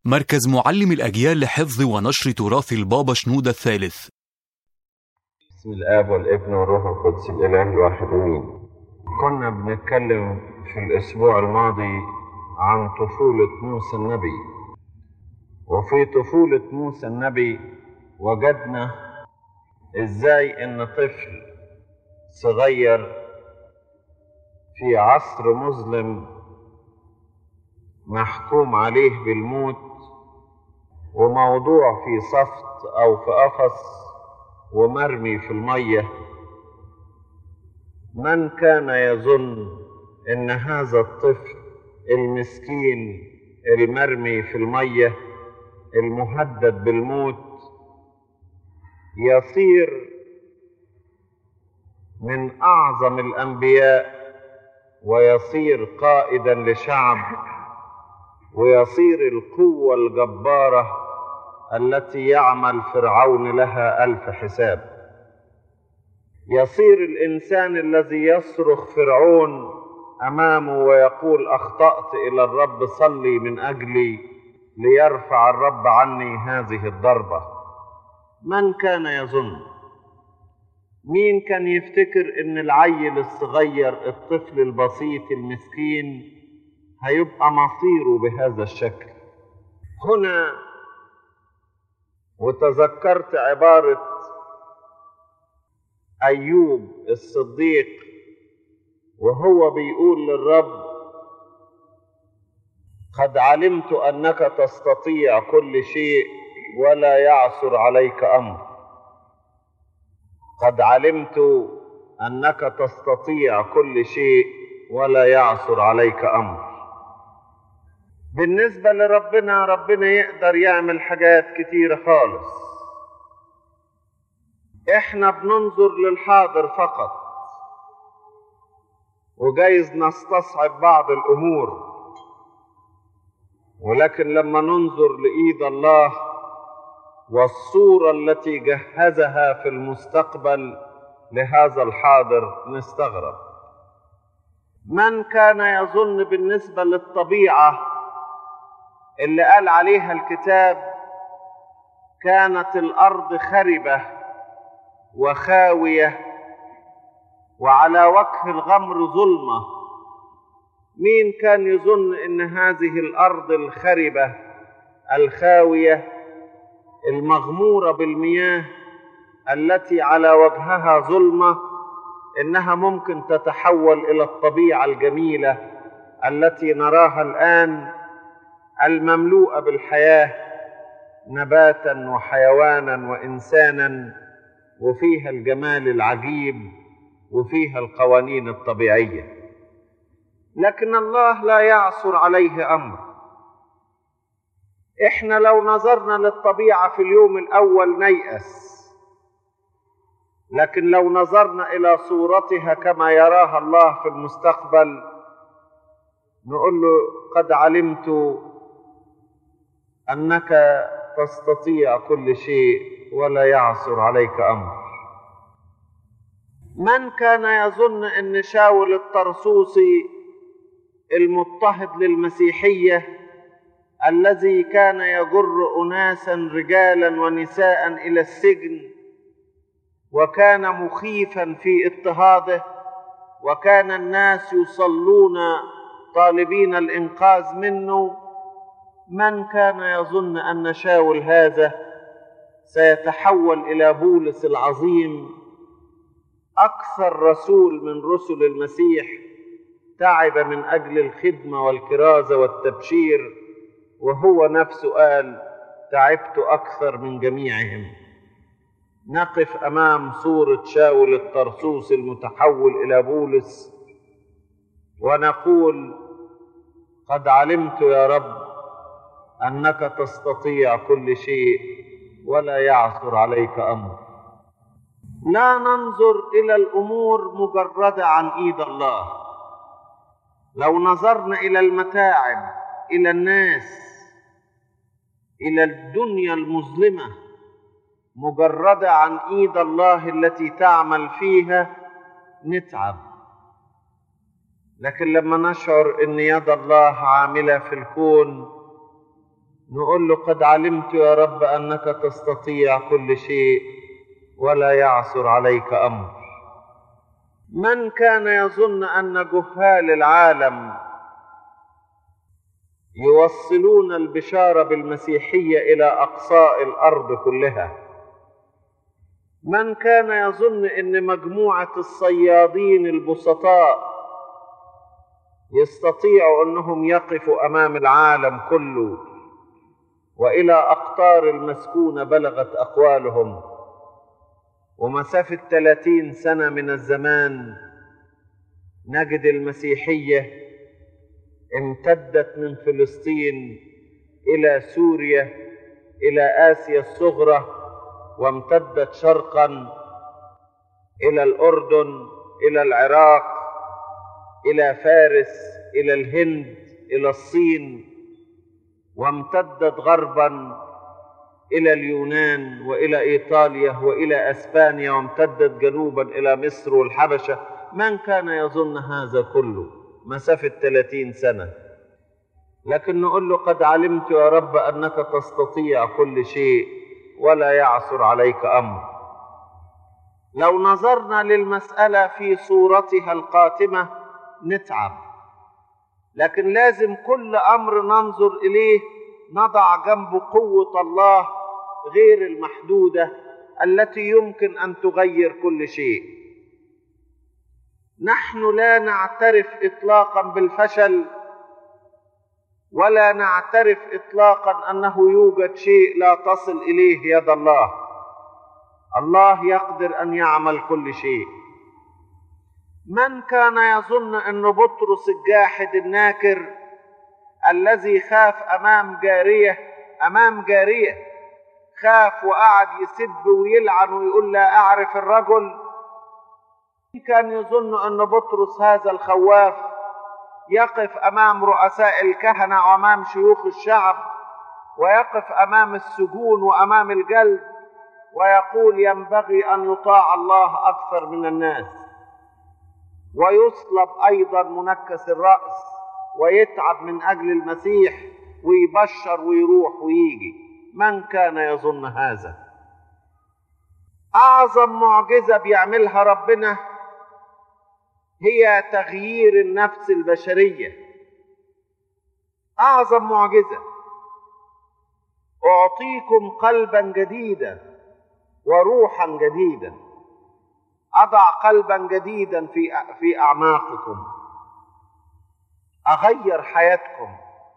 مركز معلم الأجيال لحفظ ونشر تراث البابا شنودة الثالث بسم الآب والابن والروح القدس الإله الواحد أمين. كنا بنتكلم في الأسبوع الماضي عن طفولة موسى النبي. وفي طفولة موسى النبي وجدنا إزاي إن طفل صغير في عصر مظلم محكوم عليه بالموت وموضوع في صفت أو في قفص ومرمي في المية من كان يظن ان هذا الطفل المسكين المرمي في المية المهدد بالموت يصير من اعظم الانبياء ويصير قائدا لشعب ويصير القوة الجبارة التي يعمل فرعون لها ألف حساب يصير الإنسان الذي يصرخ فرعون أمامه ويقول أخطأت إلى الرب صلي من أجلي ليرفع الرب عني هذه الضربة من كان يظن مين كان يفتكر ان العيل الصغير الطفل البسيط المسكين هيبقى مصيره بهذا الشكل هنا وتذكرت عبارة أيوب الصديق وهو بيقول للرب قد علمت أنك تستطيع كل شيء ولا يعثر عليك أمر قد علمت أنك تستطيع كل شيء ولا يعثر عليك أمر بالنسبة لربنا ربنا يقدر يعمل حاجات كتيرة خالص احنا بننظر للحاضر فقط وجايز نستصعب بعض الامور ولكن لما ننظر لايد الله والصورة التي جهزها في المستقبل لهذا الحاضر نستغرب من كان يظن بالنسبة للطبيعة اللي قال عليها الكتاب كانت الارض خربه وخاويه وعلى وجه الغمر ظلمه مين كان يظن ان هذه الارض الخربه الخاويه المغموره بالمياه التي على وجهها ظلمه انها ممكن تتحول الى الطبيعه الجميله التي نراها الان المملوءه بالحياه نباتا وحيوانا وانسانا وفيها الجمال العجيب وفيها القوانين الطبيعيه لكن الله لا يعثر عليه امر احنا لو نظرنا للطبيعه في اليوم الاول نيأس لكن لو نظرنا الى صورتها كما يراها الله في المستقبل نقول له قد علمت انك تستطيع كل شيء ولا يعثر عليك امر من كان يظن ان شاول الطرسوسي المضطهد للمسيحيه الذي كان يجر اناسا رجالا ونساء الى السجن وكان مخيفا في اضطهاده وكان الناس يصلون طالبين الانقاذ منه من كان يظن ان شاول هذا سيتحول الى بولس العظيم اكثر رسول من رسل المسيح تعب من اجل الخدمه والكرازه والتبشير وهو نفسه قال تعبت اكثر من جميعهم نقف امام صوره شاول الطرسوس المتحول الى بولس ونقول قد علمت يا رب انك تستطيع كل شيء ولا يعثر عليك امر لا ننظر الى الامور مجرده عن ايد الله لو نظرنا الى المتاعب الى الناس الى الدنيا المظلمه مجرده عن ايد الله التي تعمل فيها نتعب لكن لما نشعر ان يد الله عامله في الكون نقول له قد علمت يا رب أنك تستطيع كل شيء ولا يعثر عليك أمر من كان يظن أن جهال العالم يوصلون البشارة بالمسيحية إلى أقصاء الأرض كلها من كان يظن أن مجموعة الصيادين البسطاء يستطيعوا أنهم يقفوا أمام العالم كله وإلى أقطار المسكونة بلغت أقوالهم ومسافة ثلاثين سنة من الزمان نجد المسيحية امتدت من فلسطين إلى سوريا إلى آسيا الصغرى وامتدت شرقا إلى الأردن إلى العراق إلى فارس إلى الهند إلى الصين وامتدت غربا إلى اليونان وإلى إيطاليا وإلى أسبانيا وامتدت جنوبا إلى مصر والحبشة من كان يظن هذا كله مسافة 30 سنة لكن نقول له قد علمت يا رب أنك تستطيع كل شيء ولا يعثر عليك أمر لو نظرنا للمسألة في صورتها القاتمة نتعب لكن لازم كل أمر ننظر إليه نضع جنب قوة الله غير المحدودة التي يمكن أن تغير كل شيء نحن لا نعترف إطلاقا بالفشل ولا نعترف إطلاقا أنه يوجد شيء لا تصل إليه يد الله الله يقدر أن يعمل كل شيء من كان يظن أن بطرس الجاحد الناكر الذي خاف أمام جارية أمام جارية خاف وقعد يسب ويلعن ويقول لا أعرف الرجل كان يظن أن بطرس هذا الخواف يقف أمام رؤساء الكهنة وأمام شيوخ الشعب ويقف أمام السجون وأمام الجلد ويقول ينبغي أن يطاع الله أكثر من الناس ويصلب أيضا منكس الرأس ويتعب من أجل المسيح ويبشر ويروح ويجي من كان يظن هذا أعظم معجزة بيعملها ربنا هي تغيير النفس البشرية أعظم معجزة أعطيكم قلبا جديدا وروحا جديدا أضع قلبا جديدا في في أعماقكم أغير حياتكم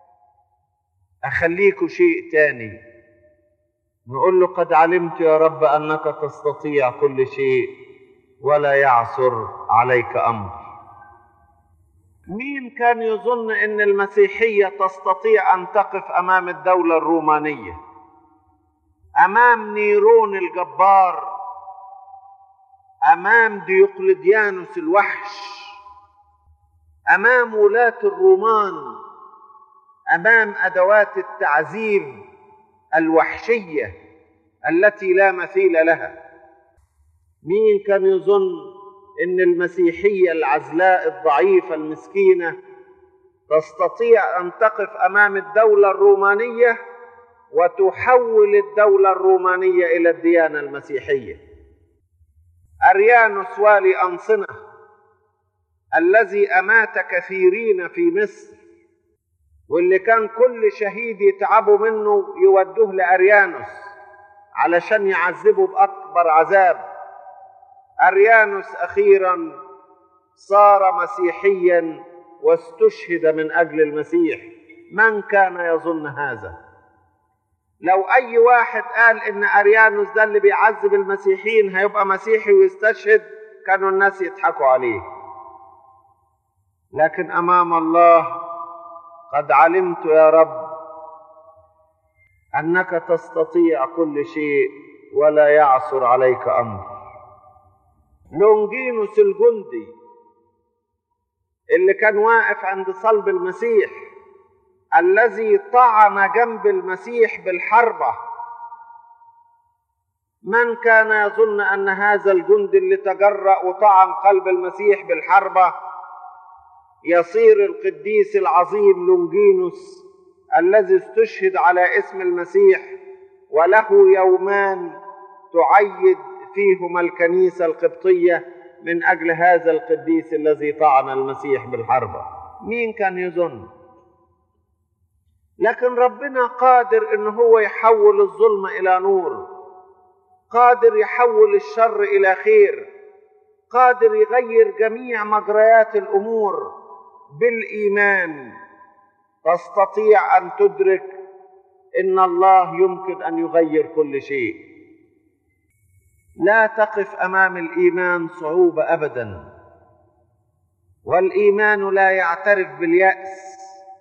أخليكم شيء تاني نقول له قد علمت يا رب أنك تستطيع كل شيء ولا يعثر عليك أمر مين كان يظن أن المسيحية تستطيع أن تقف أمام الدولة الرومانية أمام نيرون الجبار أمام ديوقلديانوس الوحش امام ولاه الرومان امام ادوات التعذيب الوحشيه التي لا مثيل لها مين كان يظن ان المسيحيه العزلاء الضعيفه المسكينه تستطيع ان تقف امام الدوله الرومانيه وتحول الدوله الرومانيه الى الديانه المسيحيه اريانوس والي انصنه الذي امات كثيرين في مصر واللي كان كل شهيد يتعبوا منه يودوه لاريانوس علشان يعذبه باكبر عذاب اريانوس اخيرا صار مسيحيا واستشهد من اجل المسيح من كان يظن هذا لو اي واحد قال ان اريانوس ده اللي بيعذب المسيحيين هيبقى مسيحي ويستشهد كانوا الناس يضحكوا عليه لكن امام الله قد علمت يا رب انك تستطيع كل شيء ولا يعثر عليك امر لونجينوس الجندي اللي كان واقف عند صلب المسيح الذي طعن جنب المسيح بالحربه من كان يظن ان هذا الجندي اللي تجرأ وطعن قلب المسيح بالحربه يصير القديس العظيم لونجينوس الذي استشهد على اسم المسيح وله يومان تعيد فيهما الكنيسة القبطية من أجل هذا القديس الذي طعن المسيح بالحربة مين كان يظن لكن ربنا قادر ان هو يحول الظلم الى نور قادر يحول الشر الى خير قادر يغير جميع مجريات الامور بالايمان تستطيع ان تدرك ان الله يمكن ان يغير كل شيء لا تقف امام الايمان صعوبه ابدا والايمان لا يعترف بالياس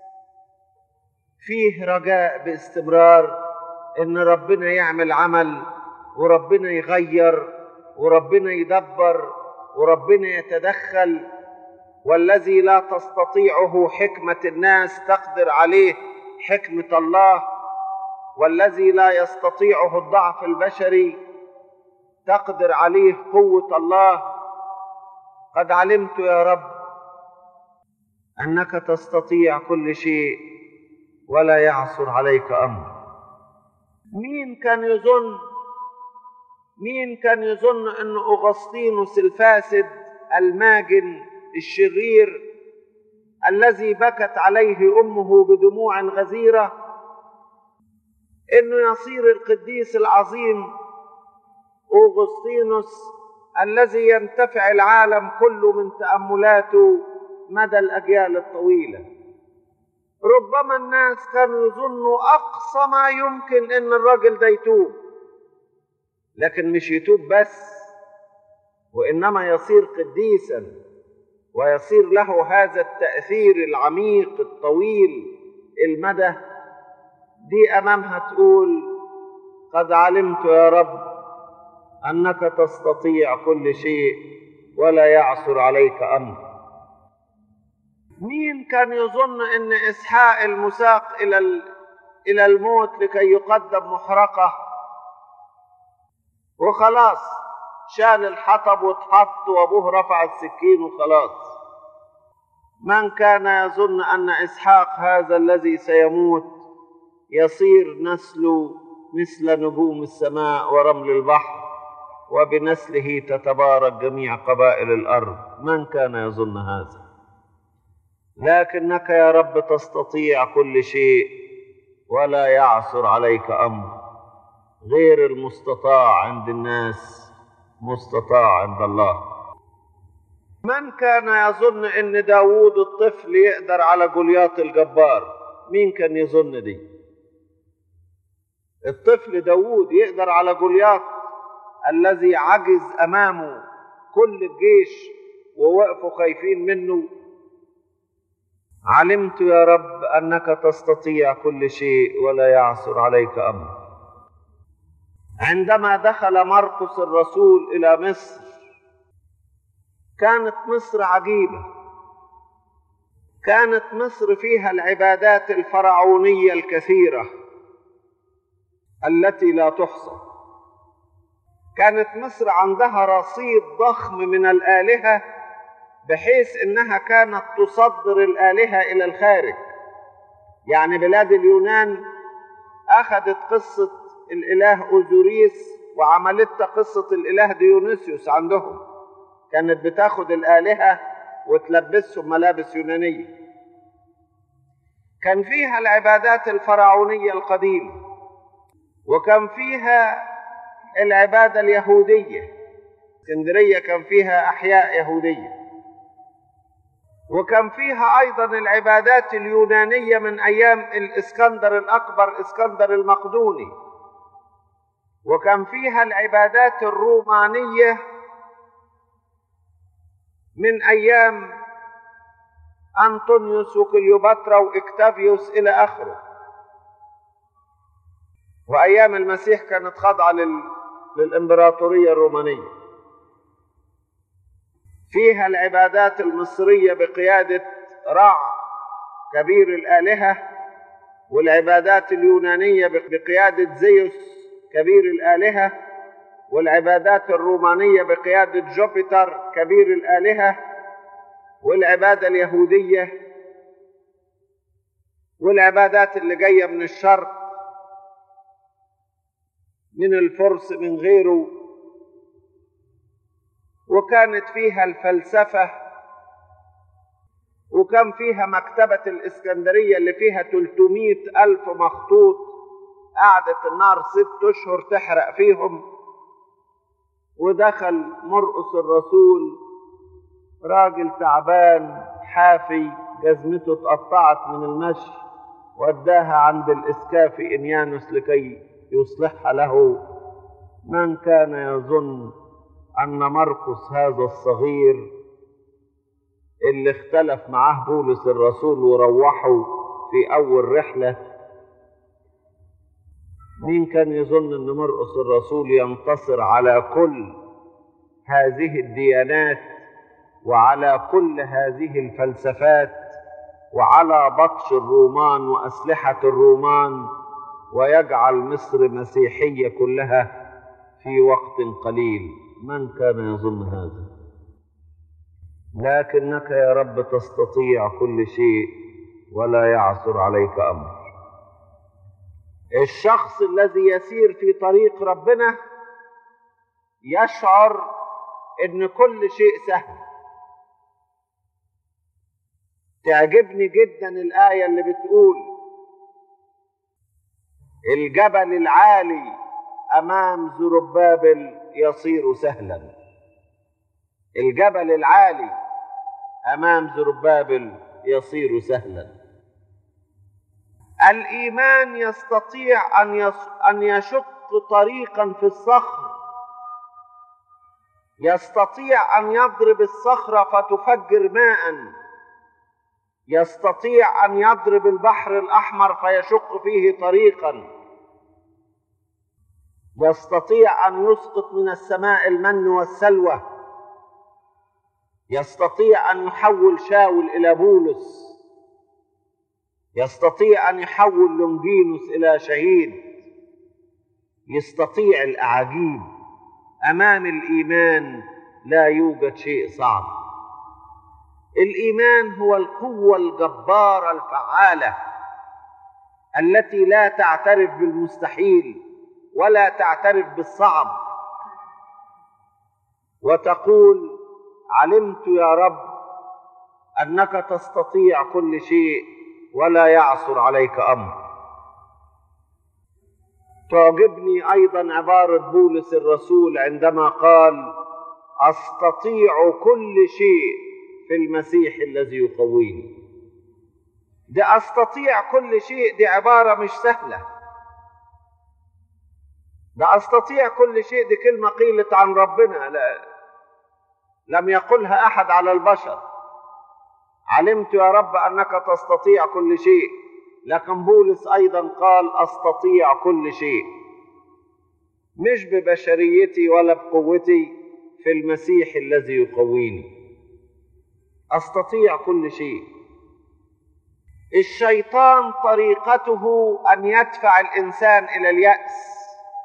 فيه رجاء باستمرار ان ربنا يعمل عمل وربنا يغير وربنا يدبر وربنا يتدخل والذي لا تستطيعه حكمه الناس تقدر عليه حكمه الله والذي لا يستطيعه الضعف البشري تقدر عليه قوه الله قد علمت يا رب انك تستطيع كل شيء ولا يعصر عليك امر مين كان يظن مين كان يظن ان اغسطينوس الفاسد الماجن الشرير الذي بكت عليه امه بدموع غزيره انه يصير القديس العظيم اوغسطينوس الذي ينتفع العالم كله من تاملاته مدى الاجيال الطويله ربما الناس كانوا يظنوا اقصى ما يمكن ان الراجل ده يتوب لكن مش يتوب بس وانما يصير قديسا ويصير له هذا التاثير العميق الطويل المدى دي امامها تقول قد علمت يا رب انك تستطيع كل شيء ولا يعثر عليك امر مين كان يظن ان اسحاق المساق الى الى الموت لكي يقدم محرقه وخلاص شال الحطب واتحط وابوه رفع السكين وخلاص من كان يظن ان اسحاق هذا الذي سيموت يصير نسله مثل نجوم السماء ورمل البحر وبنسله تتبارك جميع قبائل الارض من كان يظن هذا لكنك يا رب تستطيع كل شيء ولا يعثر عليك امر غير المستطاع عند الناس مستطاع عند الله من كان يظن ان داوود الطفل يقدر على جولياط الجبار مين كان يظن دي الطفل داوود يقدر على جولياط الذي عجز امامه كل الجيش ووقفوا خايفين منه علمت يا رب انك تستطيع كل شيء ولا يعثر عليك امر عندما دخل مرقس الرسول الى مصر كانت مصر عجيبه كانت مصر فيها العبادات الفرعونيه الكثيره التي لا تحصى كانت مصر عندها رصيد ضخم من الالهه بحيث انها كانت تصدر الالهه الى الخارج يعني بلاد اليونان اخذت قصه الاله اوزوريس وعملتها قصه الاله ديونيسيوس عندهم كانت بتاخد الالهه وتلبسهم ملابس يونانيه كان فيها العبادات الفرعونيه القديمه وكان فيها العباده اليهوديه اسكندريه كان فيها احياء يهوديه وكان فيها ايضا العبادات اليونانيه من ايام الاسكندر الاكبر اسكندر المقدوني وكان فيها العبادات الرومانيه من ايام انطونيوس وكليوباترا واكتافيوس الى اخره وايام المسيح كانت خاضعه لل... للامبراطوريه الرومانيه فيها العبادات المصريه بقياده رع كبير الالهه والعبادات اليونانيه بقياده زيوس كبير الالهه والعبادات الرومانيه بقياده جوبيتر كبير الالهه والعباده اليهوديه والعبادات اللي جاية من الشرق من الفرس من غيره وكانت فيها الفلسفة وكان فيها مكتبة الإسكندرية اللي فيها 300 ألف مخطوط قعدت النار ست أشهر تحرق فيهم ودخل مرقس الرسول راجل تعبان حافي جزمته اتقطعت من المشي وداها عند الإسكافي إنيانوس لكي يصلحها له من كان يظن أن مرقس هذا الصغير اللي اختلف معاه بولس الرسول وروحوا في أول رحلة مين كان يظن أن مرقس الرسول ينتصر على كل هذه الديانات وعلى كل هذه الفلسفات وعلى بطش الرومان وأسلحة الرومان ويجعل مصر مسيحية كلها في وقت قليل من كان يظن هذا لكنك يا رب تستطيع كل شيء ولا يعثر عليك امر الشخص الذي يسير في طريق ربنا يشعر ان كل شيء سهل تعجبني جدا الايه اللي بتقول الجبل العالي امام زربابل يصير سهلا الجبل العالي امام زربابل يصير سهلا الايمان يستطيع ان يص... ان يشق طريقا في الصخر يستطيع ان يضرب الصخره فتفجر ماء يستطيع ان يضرب البحر الاحمر فيشق فيه طريقا يستطيع ان يسقط من السماء المن والسلوى يستطيع ان يحول شاول الى بولس يستطيع ان يحول لونجينوس الى شهيد يستطيع الاعاجيب امام الايمان لا يوجد شيء صعب الايمان هو القوه الجباره الفعاله التي لا تعترف بالمستحيل ولا تعترف بالصعب وتقول علمت يا رب انك تستطيع كل شيء ولا يعثر عليك امر تعجبني ايضا عباره بولس الرسول عندما قال استطيع كل شيء في المسيح الذي يقويني ده استطيع كل شيء دي عباره مش سهله ده استطيع كل شيء دي كلمه قيلت عن ربنا لا لم يقلها احد على البشر علمت يا رب انك تستطيع كل شيء لكن بولس ايضا قال استطيع كل شيء مش ببشريتي ولا بقوتي في المسيح الذي يقويني استطيع كل شيء الشيطان طريقته ان يدفع الانسان الى الياس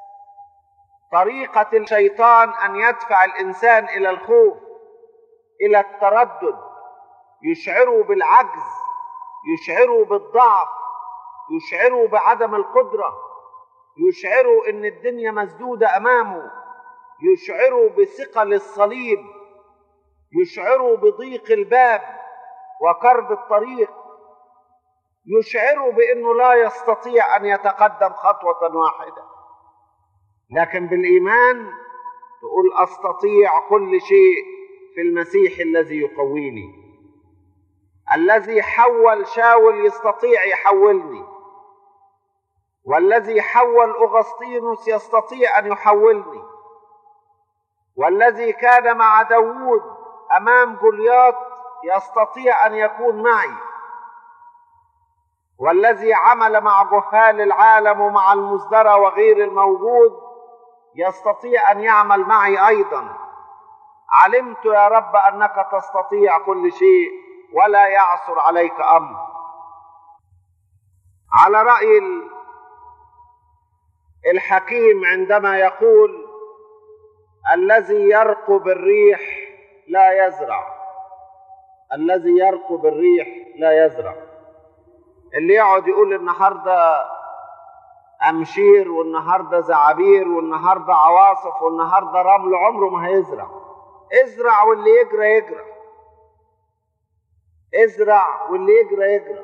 طريقه الشيطان ان يدفع الانسان الى الخوف الى التردد يشعره بالعجز يشعره بالضعف يشعره بعدم القدره يشعره ان الدنيا مسدوده امامه يشعره بثقل الصليب يشعره بضيق الباب وكرب الطريق يشعره بانه لا يستطيع ان يتقدم خطوه واحده لكن بالايمان تقول استطيع كل شيء في المسيح الذي يقويني الذي حول شاول يستطيع يحولني والذي حول اغسطينوس يستطيع ان يحولني والذي كان مع داوود امام جولياط يستطيع ان يكون معي والذي عمل مع جهال العالم ومع المزدرى وغير الموجود يستطيع ان يعمل معي ايضا علمت يا رب انك تستطيع كل شيء ولا يعثر عليك امر على راي الحكيم عندما يقول الذي يرقب الريح لا يزرع الذي يرقب الريح لا يزرع اللي يقعد يقول النهارده امشير والنهارده زعابير والنهارده عواصف والنهارده رمل عمره ما هيزرع ازرع واللي يجرى يجرى ازرع واللي يجرى يجرى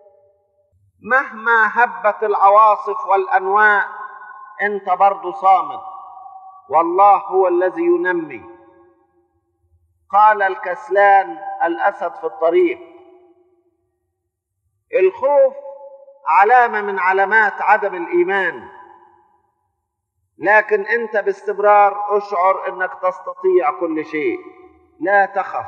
مهما هبت العواصف والانواء انت برضه صامد والله هو الذي ينمي قال الكسلان الاسد في الطريق الخوف علامه من علامات عدم الايمان لكن انت باستمرار اشعر انك تستطيع كل شيء لا تخف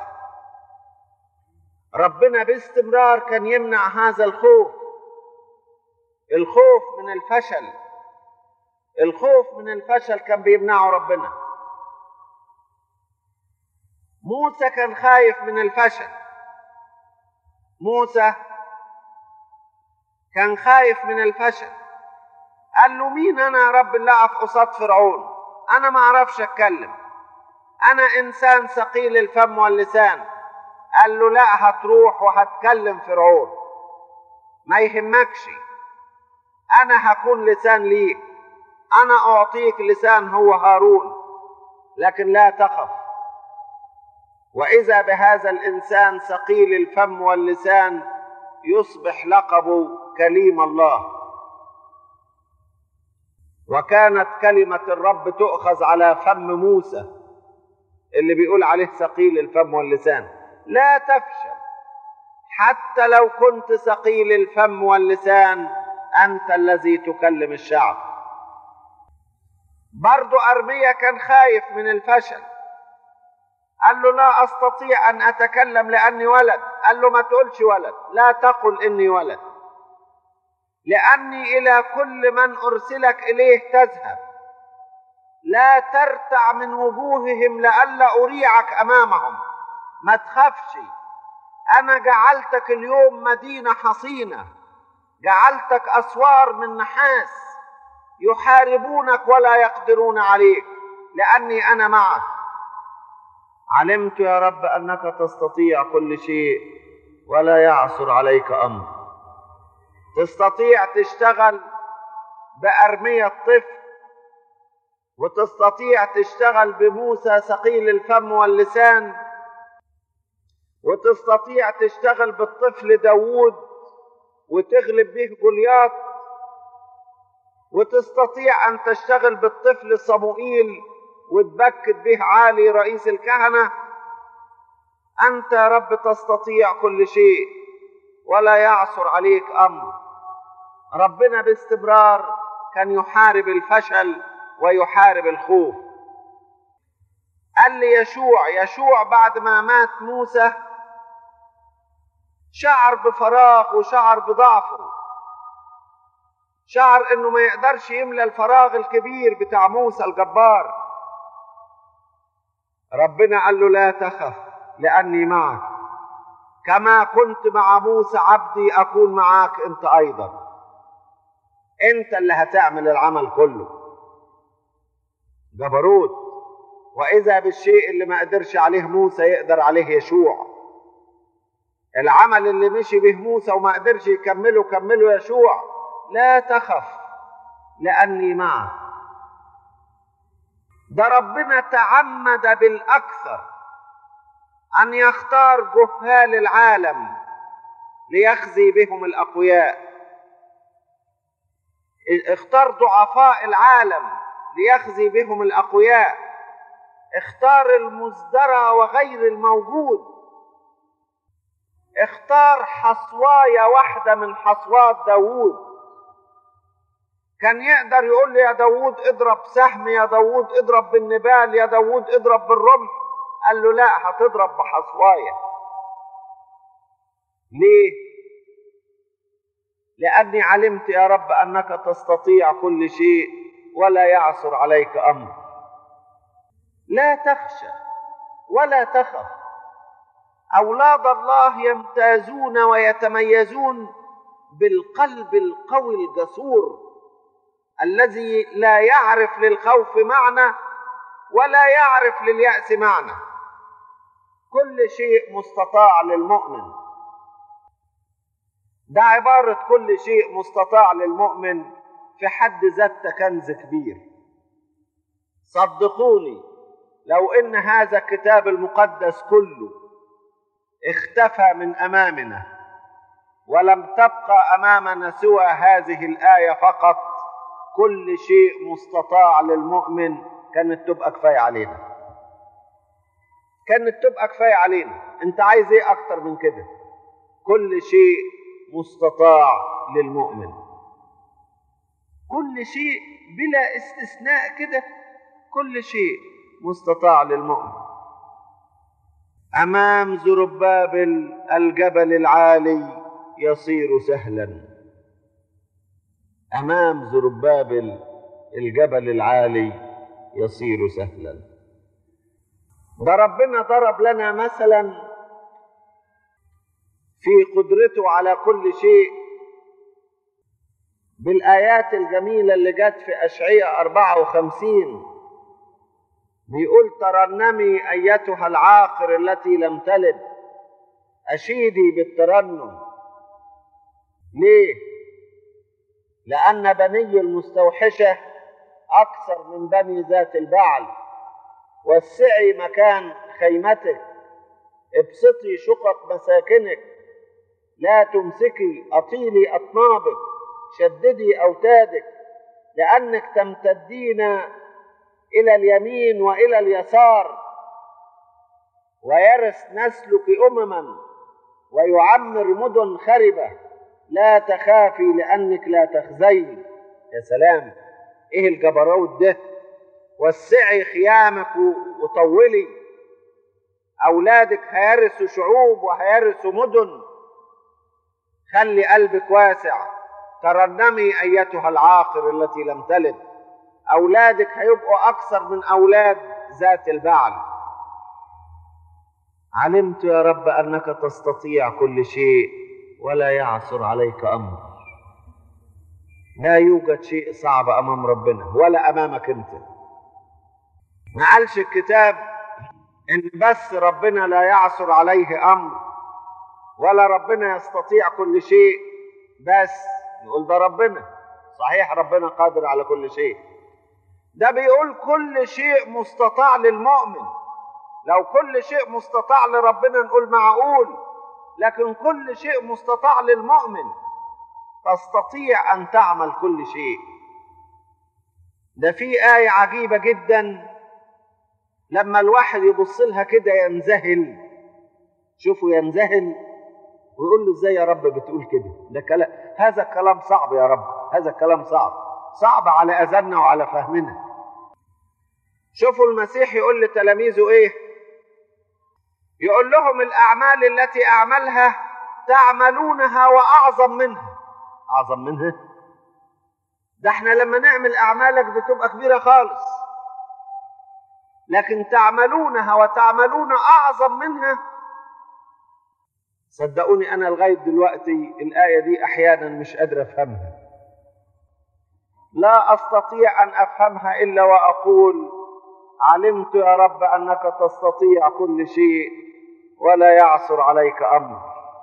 ربنا باستمرار كان يمنع هذا الخوف الخوف من الفشل الخوف من الفشل كان بيمنعه ربنا موسى كان خايف من الفشل موسى كان خايف من الفشل قال له مين انا يا رب اللي اقف قصاد فرعون انا ما اعرفش اتكلم انا انسان ثقيل الفم واللسان قال له لا هتروح وهتكلم فرعون ما يهمكش انا هكون لسان ليك انا اعطيك لسان هو هارون لكن لا تخف واذا بهذا الانسان ثقيل الفم واللسان يصبح لقبه كليم الله وكانت كلمه الرب تؤخذ على فم موسى اللي بيقول عليه ثقيل الفم واللسان لا تفشل حتى لو كنت ثقيل الفم واللسان انت الذي تكلم الشعب برضو ارميا كان خايف من الفشل قال له لا استطيع ان اتكلم لاني ولد قال له ما تقولش ولد لا تقل اني ولد لاني الى كل من ارسلك اليه تذهب لا ترتع من وجوههم لئلا اريعك امامهم ما تخافش انا جعلتك اليوم مدينه حصينه جعلتك اسوار من نحاس يحاربونك ولا يقدرون عليك لاني انا معك علمت يا رب انك تستطيع كل شيء ولا يعثر عليك امر تستطيع تشتغل بارميه الطفل وتستطيع تشتغل بموسى ثقيل الفم واللسان وتستطيع تشتغل بالطفل داوود وتغلب به جولياط وتستطيع ان تشتغل بالطفل صموئيل وتبكت به عالي رئيس الكهنه انت يا رب تستطيع كل شيء ولا يعثر عليك امر ربنا باستمرار كان يحارب الفشل ويحارب الخوف قال لي يشوع يشوع بعد ما مات موسى شعر بفراغ وشعر بضعفه شعر انه ما يقدرش يملى الفراغ الكبير بتاع موسى الجبار ربنا قال له لا تخف لاني معك كما كنت مع موسى عبدي اكون معاك انت ايضا انت اللي هتعمل العمل كله جبروت واذا بالشيء اللي ما قدرش عليه موسى يقدر عليه يشوع العمل اللي مشي به موسى وما قدرش يكمله كمله يشوع لا تخف لاني معك ده ربنا تعمد بالاكثر ان يختار جهال العالم ليخزي بهم الاقوياء اختار ضعفاء العالم ليخزي بهم الاقوياء اختار المزدرى وغير الموجود اختار حصواية واحدة من حصوات داوود كان يقدر يقول له يا داوود اضرب سهم يا داوود اضرب بالنبال يا داوود اضرب بالرمح قال له لا هتضرب بحصواية ليه لأني علمت يا رب أنك تستطيع كل شيء ولا يعثر عليك أمر لا تخشى ولا تخف أولاد الله يمتازون ويتميزون بالقلب القوي الجسور الذي لا يعرف للخوف معنى ولا يعرف لليأس معنى كل شيء مستطاع للمؤمن ده عبارة كل شيء مستطاع للمؤمن في حد ذاتها كنز كبير صدقوني لو ان هذا الكتاب المقدس كله اختفى من امامنا ولم تبقى امامنا سوى هذه الايه فقط كل شيء مستطاع للمؤمن كانت تبقى كفايه علينا كانت تبقى كفايه علينا انت عايز ايه اكتر من كده كل شيء مستطاع للمؤمن كل شيء بلا استثناء كده كل شيء مستطاع للمؤمن امام زربابل الجبل العالي يصير سهلا امام زربابل الجبل العالي يصير سهلا ده ربنا ضرب لنا مثلا في قدرته على كل شيء بالآيات الجميلة اللي جت في أشعية 54 بيقول ترنمي أيتها العاقر التي لم تلد أشيدي بالترنم ليه؟ لأن بني المستوحشة أكثر من بني ذات البعل وسعي مكان خيمتك ابسطي شقق مساكنك لا تمسكي أطيلي أطنابك شددي أوتادك لأنك تمتدين إلى اليمين وإلى اليسار ويرث نسلك أمما ويعمر مدن خربة لا تخافي لأنك لا تخزين يا سلام إيه الجبروت ده وسعي خيامك وطولي أولادك هيرثوا شعوب وهيرثوا مدن خلي قلبك واسع ترنمي أيتها العاقر التي لم تلد أولادك هيبقوا أكثر من أولاد ذات البعل علمت يا رب أنك تستطيع كل شيء ولا يعثر عليك أمر لا يوجد شيء صعب أمام ربنا ولا أمامك أنت ما قالش الكتاب إن بس ربنا لا يعثر عليه أمر ولا ربنا يستطيع كل شيء بس يقول ده ربنا صحيح ربنا قادر على كل شيء ده بيقول كل شيء مستطاع للمؤمن لو كل شيء مستطاع لربنا نقول معقول لكن كل شيء مستطاع للمؤمن تستطيع ان تعمل كل شيء ده في آية عجيبة جدا لما الواحد يبص لها كده ينذهل شوفوا ينذهل ويقول له ازاي يا رب بتقول كده ده كلام هذا كلام صعب يا رب هذا كلام صعب صعب على اذاننا وعلى فهمنا شوفوا المسيح يقول لتلاميذه ايه يقول لهم الاعمال التي اعملها تعملونها واعظم منها اعظم منها ده احنا لما نعمل اعمالك بتبقى كبيره خالص لكن تعملونها وتعملون اعظم منها صدقوني انا لغايه دلوقتي الايه دي احيانا مش قادر افهمها لا استطيع ان افهمها الا واقول علمت يا رب انك تستطيع كل شيء ولا يعثر عليك امر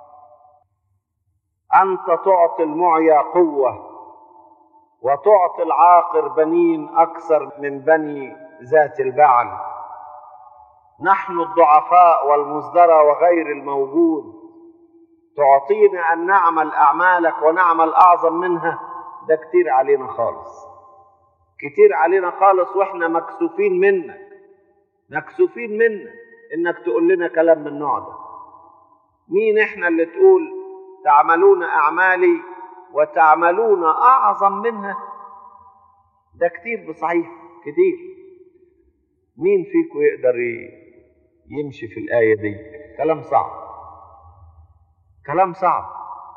انت تعطي المعيا قوه وتعطي العاقر بنين اكثر من بني ذات البعل نحن الضعفاء والمزدرى وغير الموجود تعطينا ان نعمل اعمالك ونعمل اعظم منها ده كتير علينا خالص كتير علينا خالص واحنا مكسوفين منك مكسوفين منك انك تقول لنا كلام من النوع ده مين احنا اللي تقول تعملون اعمالي وتعملون اعظم منها ده كتير بصحيح كتير مين فيكم يقدر يمشي في الايه دي كلام صعب كلام صعب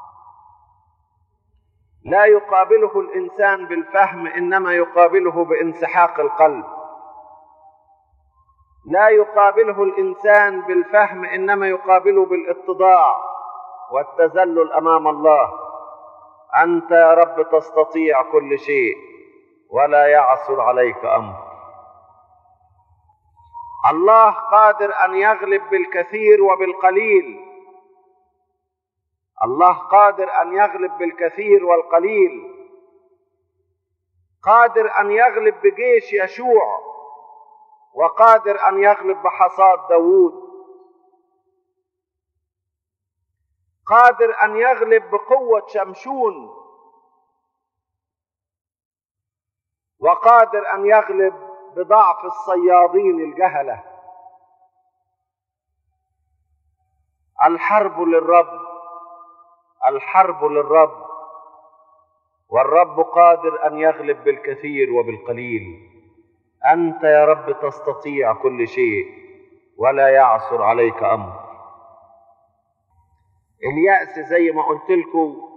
لا يقابله الانسان بالفهم انما يقابله بانسحاق القلب لا يقابله الانسان بالفهم انما يقابله بالاتضاع والتذلل امام الله انت يا رب تستطيع كل شيء ولا يعثر عليك امر الله قادر ان يغلب بالكثير وبالقليل الله قادر ان يغلب بالكثير والقليل قادر ان يغلب بجيش يشوع وقادر ان يغلب بحصاد داوود قادر ان يغلب بقوه شمشون وقادر ان يغلب بضعف الصيادين الجهله الحرب للرب الحرب للرب والرب قادر ان يغلب بالكثير وبالقليل انت يا رب تستطيع كل شيء ولا يعثر عليك امر الياس زي ما قلت لكم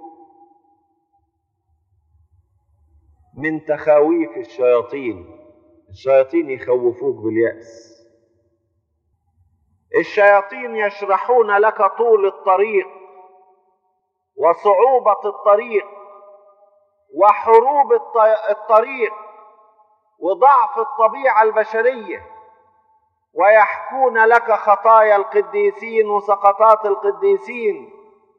من تخاويف الشياطين الشياطين يخوفوك بالياس الشياطين يشرحون لك طول الطريق وصعوبه الطريق وحروب الطريق وضعف الطبيعه البشريه ويحكون لك خطايا القديسين وسقطات القديسين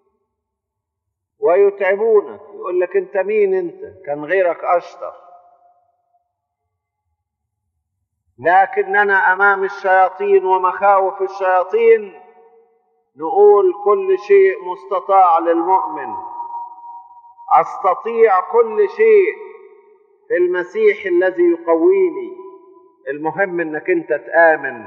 ويتعبونك يقول لك انت مين انت كان غيرك اشطر لكننا امام الشياطين ومخاوف الشياطين نقول كل شيء مستطاع للمؤمن استطيع كل شيء في المسيح الذي يقويني المهم انك انت تامن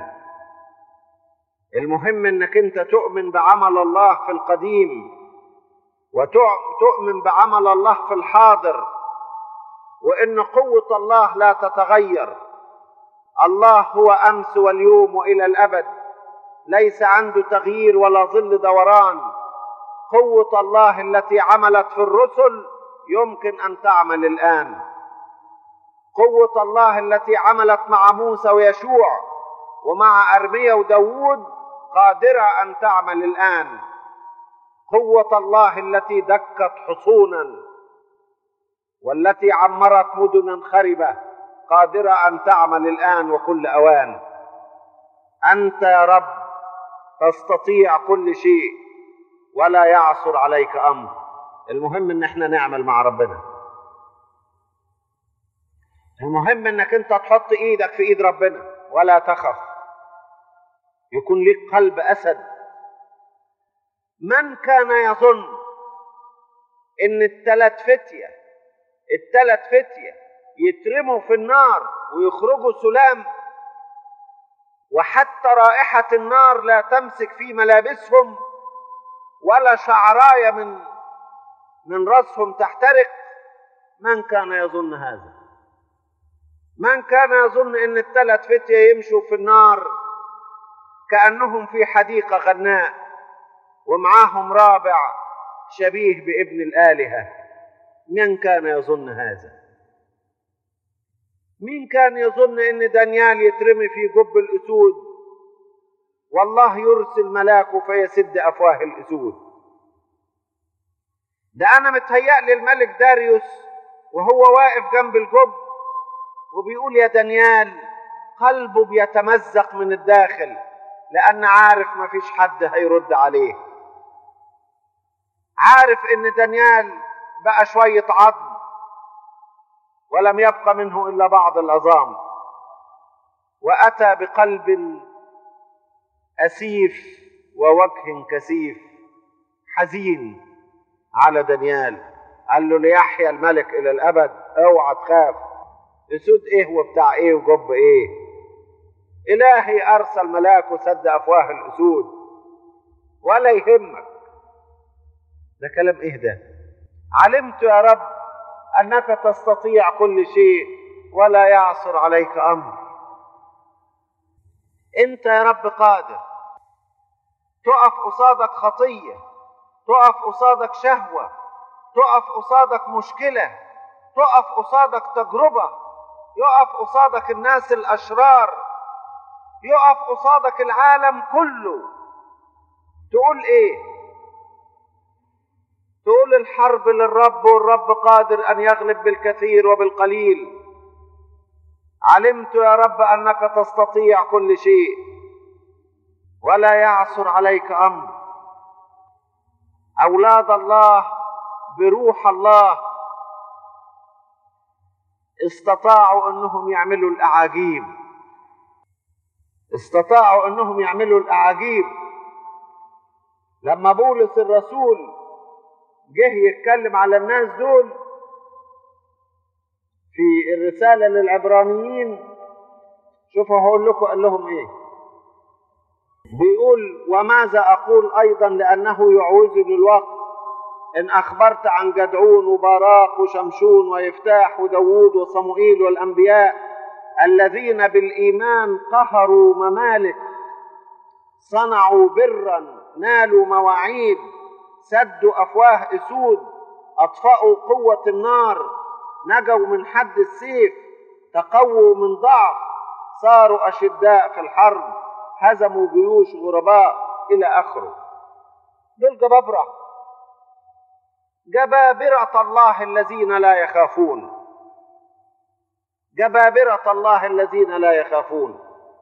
المهم انك انت تؤمن بعمل الله في القديم وتؤمن بعمل الله في الحاضر وان قوه الله لا تتغير الله هو امس واليوم والى الابد ليس عنده تغيير ولا ظل دوران قوه الله التي عملت في الرسل يمكن ان تعمل الان قوه الله التي عملت مع موسى ويشوع ومع ارميا وداوود قادره ان تعمل الان قوه الله التي دكت حصونا والتي عمرت مدنا خربه قادره ان تعمل الان وكل اوان انت يا رب تستطيع كل شيء ولا يعثر عليك امر المهم ان احنا نعمل مع ربنا المهم انك انت تحط ايدك في ايد ربنا ولا تخف يكون لك قلب اسد من كان يظن ان الثلاث فتيه الثلاث فتيه يترموا في النار ويخرجوا سلام وحتى رائحه النار لا تمسك في ملابسهم ولا شعرايه من من راسهم تحترق من كان يظن هذا من كان يظن ان الثلاث فتيه يمشوا في النار كانهم في حديقه غناء ومعاهم رابع شبيه بابن الالهه من كان يظن هذا مين كان يظن ان دانيال يترمي في جب الاسود والله يرسل ملاكه فيسد افواه الاسود ده انا متهيأ الملك داريوس وهو واقف جنب الجب وبيقول يا دانيال قلبه بيتمزق من الداخل لان عارف ما فيش حد هيرد عليه عارف ان دانيال بقى شويه عظم ولم يبق منه الا بعض العظام واتى بقلب اسيف ووجه كثيف حزين على دانيال قال له ليحيى الملك الى الابد اوعى تخاف اسود ايه وبتاع ايه وجب ايه الهي ارسل ملاكه سد افواه الاسود ولا يهمك ده كلام ايه ده علمت يا رب انك تستطيع كل شيء ولا يعصر عليك امر انت يا رب قادر تقف قصادك خطيه تقف قصادك شهوه تقف قصادك مشكله تقف قصادك تجربه يقف قصادك الناس الاشرار يقف قصادك العالم كله تقول ايه تقول الحرب للرب والرب قادر ان يغلب بالكثير وبالقليل علمت يا رب انك تستطيع كل شيء ولا يعثر عليك امر اولاد الله بروح الله استطاعوا انهم يعملوا الاعاجيب استطاعوا انهم يعملوا الاعاجيب لما بولس الرسول جه يتكلم على الناس دول في الرسالة للعبرانيين شوفوا هقول لكم قال لهم ايه بيقول وماذا اقول ايضا لانه يعوزني الوقت ان اخبرت عن جدعون وباراق وشمشون ويفتاح وداوود وصموئيل والانبياء الذين بالايمان قهروا ممالك صنعوا برا نالوا مواعيد سدوا افواه اسود اطفاوا قوه النار نجوا من حد السيف تقووا من ضعف صاروا اشداء في الحرب هزموا جيوش غرباء الى اخره دول جبابره جبابره الله الذين لا يخافون جبابره الله الذين لا يخافون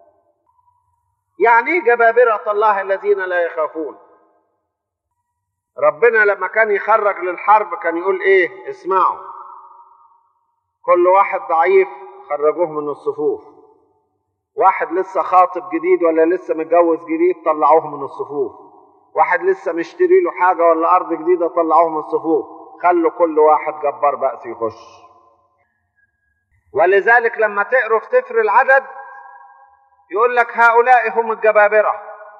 يعني ايه جبابره الله الذين لا يخافون ربنا لما كان يخرج للحرب كان يقول ايه اسمعوا كل واحد ضعيف خرجوه من الصفوف واحد لسه خاطب جديد ولا لسه متجوز جديد طلعوه من الصفوف واحد لسه مشتري له حاجة ولا أرض جديدة طلعوه من الصفوف خلوا كل واحد جبار بأس يخش ولذلك لما تقروا في سفر العدد يقول لك هؤلاء هم الجبابرة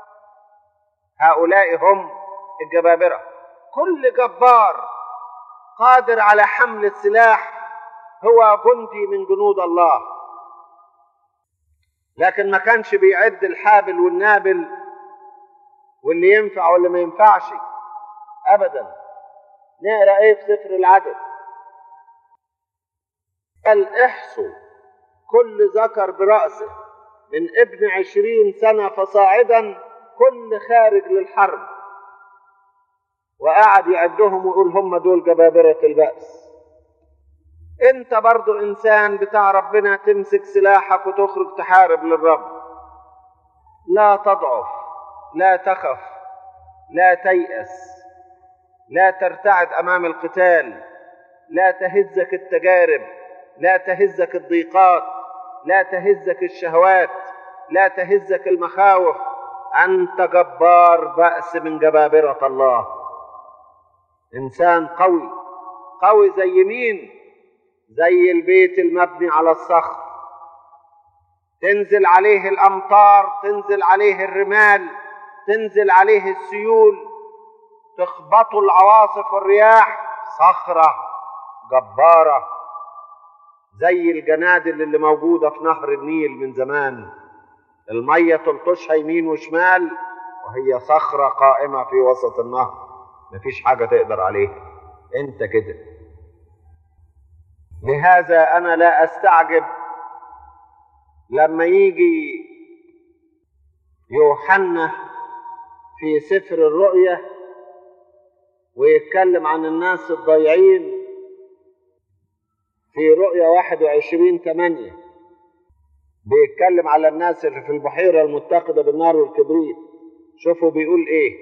هؤلاء هم الجبابرة كل جبار قادر على حمل السلاح هو جندي من جنود الله لكن ما كانش بيعد الحابل والنابل واللي ينفع واللي ما ينفعش ابدا نقرا ايه في سفر العدد قال احصوا كل ذكر برأسه من ابن عشرين سنة فصاعدا كل خارج للحرب وقعد يعدهم ويقول هم دول جبابرة البأس انت برضو انسان بتاع ربنا تمسك سلاحك وتخرج تحارب للرب لا تضعف لا تخف لا تيأس لا ترتعد امام القتال لا تهزك التجارب لا تهزك الضيقات لا تهزك الشهوات لا تهزك المخاوف انت جبار بأس من جبابرة الله انسان قوي قوي زي مين زي البيت المبني على الصخر تنزل عليه الامطار تنزل عليه الرمال تنزل عليه السيول تخبطه العواصف والرياح صخره جباره زي الجنادل اللي موجوده في نهر النيل من زمان الميه تلطشها يمين وشمال وهي صخره قائمه في وسط النهر مفيش حاجه تقدر عليها انت كده لهذا انا لا استعجب لما يجي يوحنا في سفر الرؤيا ويتكلم عن الناس الضايعين في رؤيا 21 8 بيتكلم على الناس اللي في البحيرة المتقدة بالنار والكبريت شوفوا بيقول ايه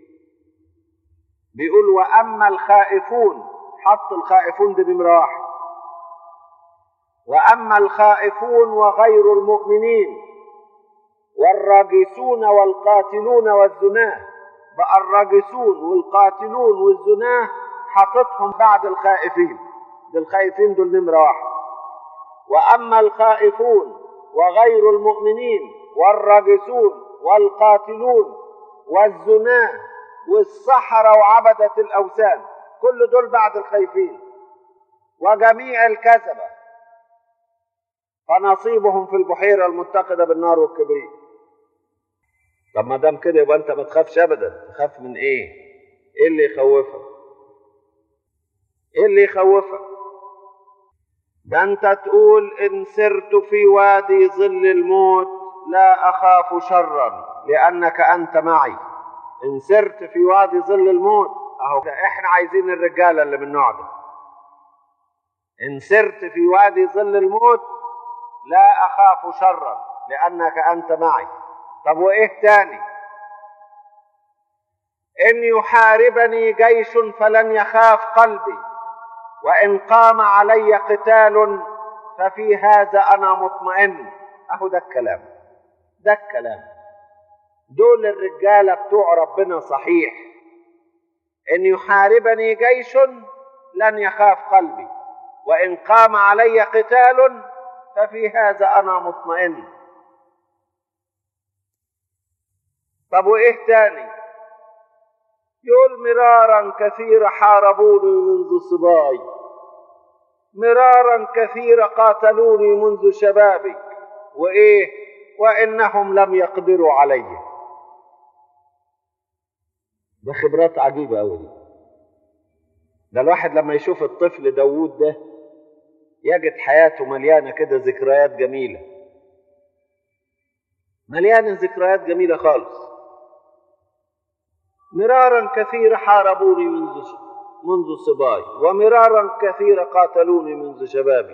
بيقول واما الخائفون حط الخائفون دي نمرة واحد واما الخائفون وغير المؤمنين والراجسون والقاتلون والزناه بقى الراجسون والقاتلون والزناه حاططهم بعد الخائفين دول الخائفين دول نمره واحد واما الخائفون وغير المؤمنين والراجسون والقاتلون والزناه والسحرة وعبدة الأوثان كل دول بعد الخايفين وجميع الكذبة فنصيبهم في البحيرة المتقدة بالنار والكبريت طب ما دام كده يبقى انت ما تخافش ابدا تخاف من ايه ايه اللي يخوفك ايه اللي يخوفك ده انت تقول ان سرت في وادي ظل الموت لا اخاف شرا لانك انت معي ان سرت في وادي ظل الموت اهو احنا عايزين الرجاله اللي من النوع ده ان سرت في وادي ظل الموت لا اخاف شرا لانك انت معي طب وايه تاني إن يحاربني جيش فلن يخاف قلبي وإن قام علي قتال ففي هذا أنا مطمئن أهو ده الكلام ده الكلام دول الرجالة بتوع ربنا صحيح إن يحاربني جيش لن يخاف قلبي وإن قام علي قتال ففي هذا أنا مطمئن طب وإيه تاني يقول مرارا كثيرا حاربوني منذ صباي مرارا كثيرا قاتلوني منذ شبابي وإيه وإنهم لم يقدروا علي ده خبرات عجيبة أوي دي ده الواحد لما يشوف الطفل داوود ده يجد حياته مليانة كده ذكريات جميلة مليانة ذكريات جميلة خالص مرارا كثيرا حاربوني منذ منذ صباي ومرارا كثيرا قاتلوني منذ شبابي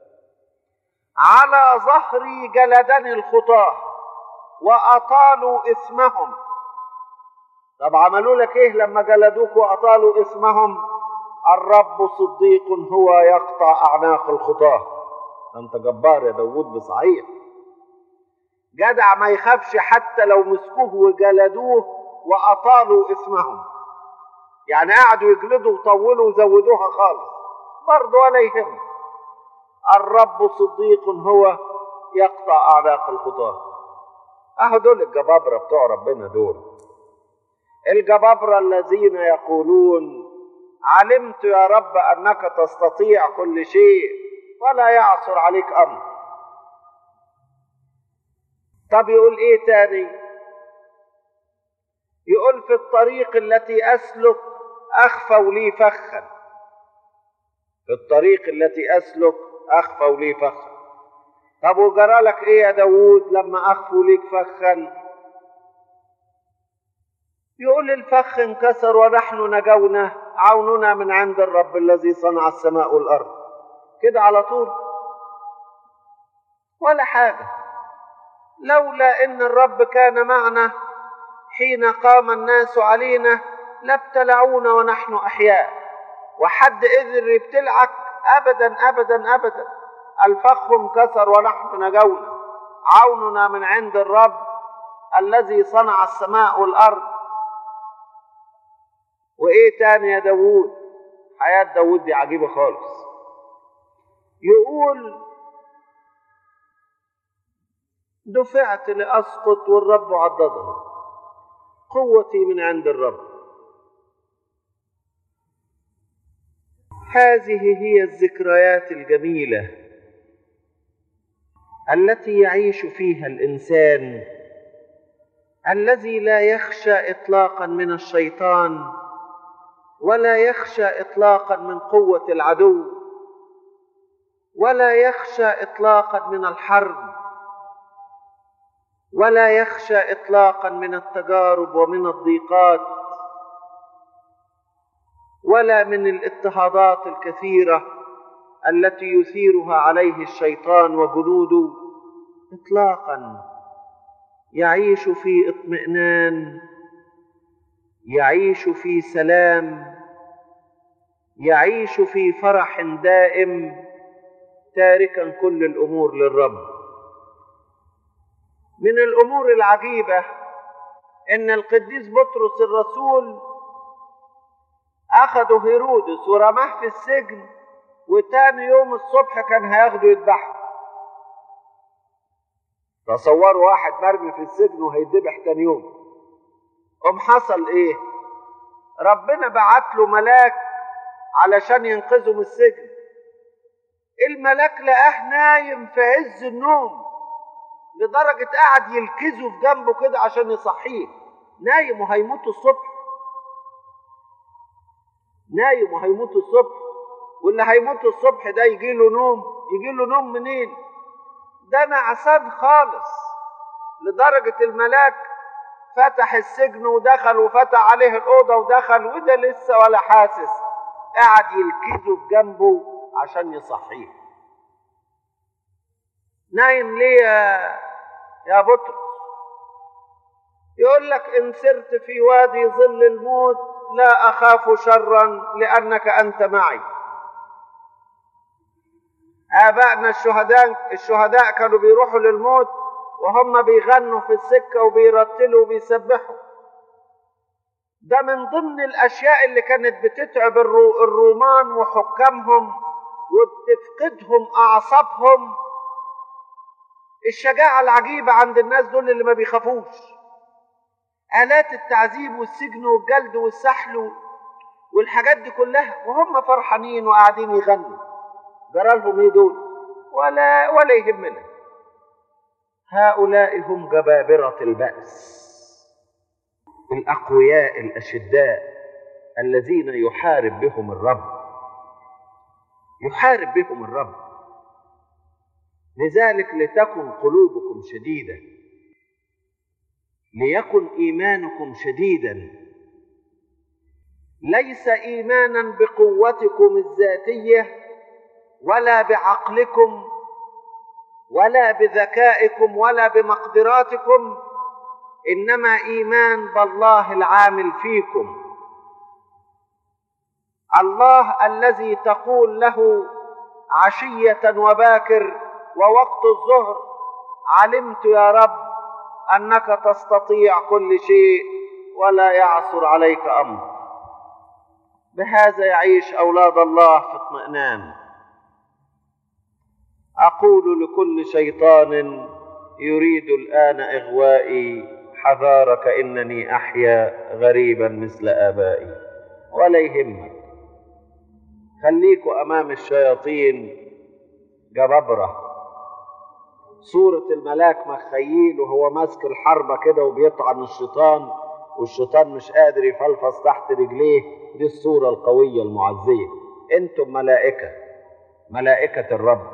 على ظهري جلدني الخطاه وأطالوا إثمهم طب عملوا لك إيه لما جلدوك وأطالوا إثمهم الرب صديق هو يقطع أعناق الخطاه أنت جبار يا داوود بصحيح جدع ما يخافش حتى لو مسكوه وجلدوه وأطالوا اسمهم يعني قعدوا يجلدوا وطولوا وزودوها خالص برضه ولا يهم الرب صديق هو يقطع أعناق الخطاة أهو دول الجبابرة بتوع ربنا دول الجبابرة الذين يقولون علمت يا رب أنك تستطيع كل شيء ولا يعثر عليك أمر طب يقول إيه تاني يقول في الطريق التي أسلك أخفوا لي فخا في الطريق التي أسلك أخفوا لي فخا طب وجرى لك إيه يا داوود لما أخفوا ليك فخا يقول الفخ انكسر ونحن نجونا عوننا من عند الرب الذي صنع السماء والأرض كده على طول ولا حاجة لولا إن الرب كان معنا حين قام الناس علينا لابتلعونا ونحن أحياء وحد قدر يبتلعك أبدا أبدا أبدا الفخ انكسر ونحن نجونا عوننا من عند الرب الذي صنع السماء والأرض وإيه تاني يا داوود حياة داوود دي عجيبة خالص يقول دفعت لأسقط والرب عضدني قوتي من عند الرب هذه هي الذكريات الجميله التي يعيش فيها الانسان الذي لا يخشى اطلاقا من الشيطان ولا يخشى اطلاقا من قوه العدو ولا يخشى اطلاقا من الحرب ولا يخشى اطلاقا من التجارب ومن الضيقات ولا من الاضطهادات الكثيره التي يثيرها عليه الشيطان وجنوده اطلاقا يعيش في اطمئنان يعيش في سلام يعيش في فرح دائم تاركا كل الامور للرب من الامور العجيبه ان القديس بطرس الرسول اخذوا هيرودس ورماه في السجن وتاني يوم الصبح كان هياخده يذبحه تصوروا واحد مرمي في السجن وهيذبح تاني يوم قام حصل ايه ربنا بعت له ملاك علشان ينقذه من السجن الملاك لقاه نايم في عز النوم لدرجة قعد يلكزه في جنبه كده عشان يصحيه نايم وهيموت الصبح نايم وهيموت الصبح واللي هيموت الصبح ده يجي له نوم يجي له نوم منين ده نعسان خالص لدرجة الملاك فتح السجن ودخل وفتح عليه الأوضة ودخل وده لسه ولا حاسس قعد يلكزه في جنبه عشان يصحيه نايم ليه يا, يا بطرس يقول لك إن سرت في وادي ظل الموت لا أخاف شرا لأنك أنت معي آبائنا الشهداء الشهداء كانوا بيروحوا للموت وهم بيغنوا في السكة وبيرتلوا وبيسبحوا ده من ضمن الأشياء اللي كانت بتتعب الرو الرومان وحكامهم وبتفقدهم أعصابهم الشجاعة العجيبة عند الناس دول اللي ما بيخافوش آلات التعذيب والسجن والجلد والسحل والحاجات دي كلها وهم فرحانين وقاعدين يغنوا جرى لهم ايه دول ولا ولا يهمنا هؤلاء هم جبابرة البأس الأقوياء الأشداء الذين يحارب بهم الرب يحارب بهم الرب لذلك لتكن قلوبكم شديدة ليكن إيمانكم شديدا ليس إيمانا بقوتكم الذاتية ولا بعقلكم ولا بذكائكم ولا بمقدراتكم انما ايمان بالله العامل فيكم الله الذي تقول له عشيه وباكر ووقت الظهر علمت يا رب انك تستطيع كل شيء ولا يعثر عليك امر بهذا يعيش اولاد الله في اطمئنان اقول لكل شيطان يريد الان اغوائي حذارك انني احيا غريبا مثل ابائي ولا يهمك خليكوا امام الشياطين جبابره صورة الملاك مخيل وهو ماسك الحربة كده وبيطعن الشيطان والشيطان مش قادر يفلفص تحت رجليه دي الصورة القوية المعزية انتم ملائكة ملائكة الرب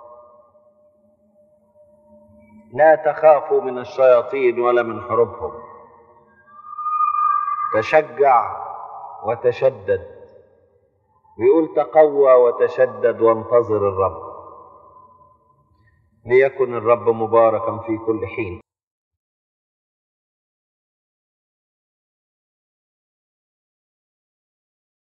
لا تخافوا من الشياطين ولا من حروبهم تشجع وتشدد ويقول تقوى وتشدد وانتظر الرب ليكن الرب مباركا في كل حين